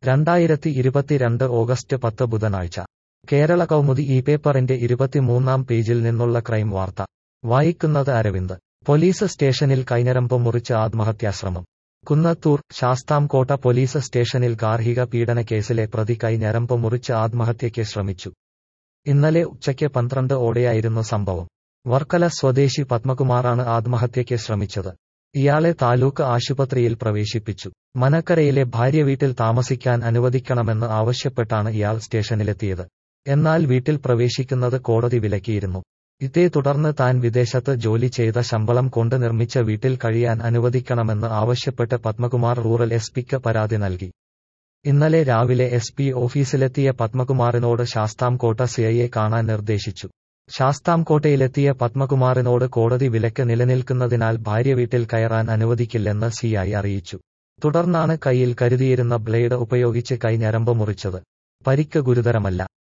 രണ്ടായിരത്തി ഇരുപത്തിരണ്ട് ഓഗസ്റ്റ് പത്ത് ബുധനാഴ്ച കേരള കൗമുദി ഈ പേപ്പറിന്റെ ഇരുപത്തിമൂന്നാം പേജിൽ നിന്നുള്ള ക്രൈം വാർത്ത വായിക്കുന്നത് അരവിന്ദ് പോലീസ് സ്റ്റേഷനിൽ കൈഞ്ഞരമ്പ് മുറിച്ച് ആത്മഹത്യാശ്രമം കുന്നത്തൂർ ശാസ്താംകോട്ട പോലീസ് സ്റ്റേഷനിൽ ഗാർഹിക പീഡന കേസിലെ പ്രതി കൈഞ്ഞരമ്പ് മുറിച്ച് ആത്മഹത്യയ്ക്ക് ശ്രമിച്ചു ഇന്നലെ ഉച്ചയ്ക്ക് പന്ത്രണ്ട് ഓടെയായിരുന്നു സംഭവം വർക്കല സ്വദേശി പത്മകുമാറാണ് ആത്മഹത്യയ്ക്ക് ശ്രമിച്ചത് ഇയാളെ താലൂക്ക് ആശുപത്രിയിൽ പ്രവേശിപ്പിച്ചു മനക്കരയിലെ ഭാര്യ വീട്ടിൽ താമസിക്കാൻ അനുവദിക്കണമെന്ന് ആവശ്യപ്പെട്ടാണ് ഇയാൾ സ്റ്റേഷനിലെത്തിയത് എന്നാൽ വീട്ടിൽ പ്രവേശിക്കുന്നത് കോടതി വിലക്കിയിരുന്നു ഇതേ തുടർന്ന് താൻ വിദേശത്ത് ജോലി ചെയ്ത ശമ്പളം കൊണ്ട് നിർമ്മിച്ച വീട്ടിൽ കഴിയാൻ അനുവദിക്കണമെന്ന് ആവശ്യപ്പെട്ട് പത്മകുമാർ റൂറൽ എസ് പിക്ക് പരാതി നൽകി ഇന്നലെ രാവിലെ എസ് പി ഓഫീസിലെത്തിയ പത്മകുമാറിനോട് ശാസ്താംകോട്ട സിഐയെ കാണാൻ നിർദ്ദേശിച്ചു ശാസ്താംകോട്ടയിലെത്തിയ പത്മകുമാറിനോട് കോടതി വിലക്ക് നിലനിൽക്കുന്നതിനാൽ ഭാര്യ വീട്ടിൽ കയറാൻ അനുവദിക്കില്ലെന്ന് സിഐ അറിയിച്ചു തുടർന്നാണ് കയ്യിൽ കരുതിയിരുന്ന ബ്ലേഡ് ഉപയോഗിച്ച് കൈ ഞരമ്പ് മുറിച്ചത് പരിക്ക് ഗുരുതരമല്ല